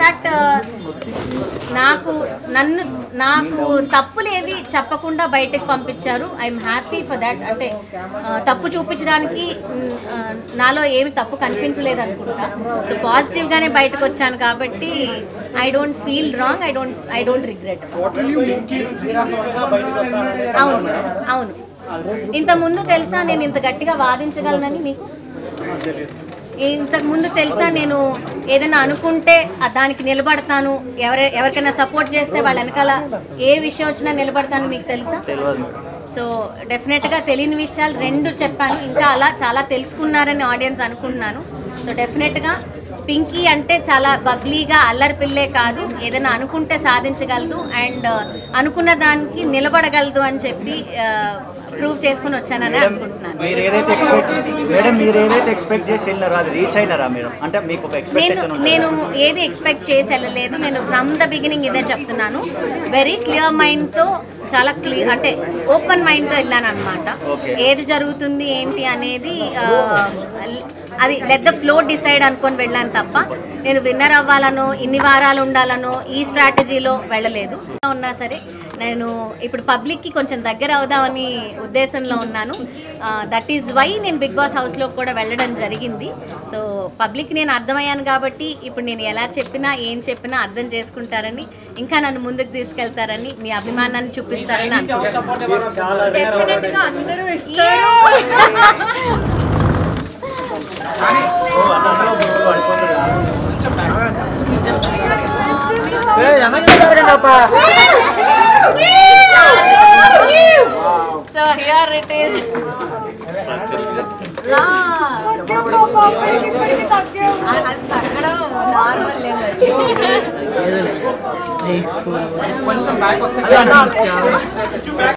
In fact నాకు నన్ను నాకు తప్పులేవి చెప్పకుండా బయటకు పంపించారు ఐఎమ్ హ్యాపీ ఫర్ దాట్ అంటే ఆ, తప్పు చూపించడానికి మ్, ఆ, నాలో ఏమి తప్పు కనిపించలేదు అనుకుంటా సో పాజిటివ్గానే బయటకు వచ్చాను కాబట్టి I don't feel wrong I don't I don't regret అవును అవును ఇంత ముందు తెలుసా నేను ఇంత గట్టిగా వాదించగలనని మీకు ఇంతకు ముందు తెలుసా నేను ఏదైనా అనుకుంటే ఆ దానికి నిలబడతాను ఎవరి ఎవరికైనా సపోర్ట్ చేస్తే వాళ్ళ వెనకాల ఏ విషయం వచ్చినా నిలబడతాను మీకు తెలుసా సో డెఫినెట్గా తెలియని విషయాలు రెండు చెప్పాను ఇంకా అలా చాలా తెలుసుకున్నారని ఆడియన్స్ అనుకుంటున్నాను సో డెఫినెట్గా పింకీ అంటే చాలా బబ్లీగా అల్లరి పిల్లే కాదు ఏదైనా అనుకుంటే సాధించగలదు అండ్ అనుకున్న దానికి నిలబడగలదు అని చెప్పి ప్రూవ్ చేసుకుని వచ్చానని అనుకుంటున్నాను మీరు ఏదైతే ఎక్స్పెక్ట్ మేడం మీరు ఏదైతే ఎక్స్పెక్ట్ చేసి వెళ్ళినారో అది రీచ్ అయినారా మీరు అంటే మీకు ఒక నేను ఎక్స్పెక్టేషన్ నేను ఏది ఎక్స్పెక్ట్ చేసి వెళ్ళలేదు నేను ఫ్రమ్ ద బిగినింగ్ ఇదే చెప్తున్నాను వెరీ క్లియర్ మైండ్తో చాలా క్లియర్ అంటే ఓపెన్ మైండ్తో వెళ్ళాను అనమాట Okay. ఏది జరుగుతుంది ఏంటి అనేది ఆ, అది లెట్ ద ఫ్లో డిసైడ్ అనుకొని వెళ్ళాను తప్ప నేను విన్నర్ అవ్వాలనో ఇన్ని వారాలు ఉండాలనో ఈ స్ట్రాటజీలో వెళ్ళలేదు ఉన్నా సరే నేను ఇప్పుడు పబ్లిక్కి కొంచెం దగ్గర అవుదామని ఉద్దేశంలో ఉన్నాను దట్ ఈజ్ వై నేను బిగ్ బాస్ హౌస్లో కూడా వెళ్ళడం జరిగింది సో పబ్లిక్ నేను అర్థమయ్యాను కాబట్టి ఇప్పుడు నేను ఎలా చెప్పినా ఏం చెప్పినా అర్థం చేసుకుంటారని ఇంకా నన్ను ముందుకు తీసుకెళ్తారని మీ అభిమానాన్ని చూపిస్తారని అనుకుంటున్నాను డెఫినెట్గా అందరూ సో హియర్ ఇట్ ఈస్ అది తగ్గడం నార్మల్ కొంచెం బ్యాక్ వస్తే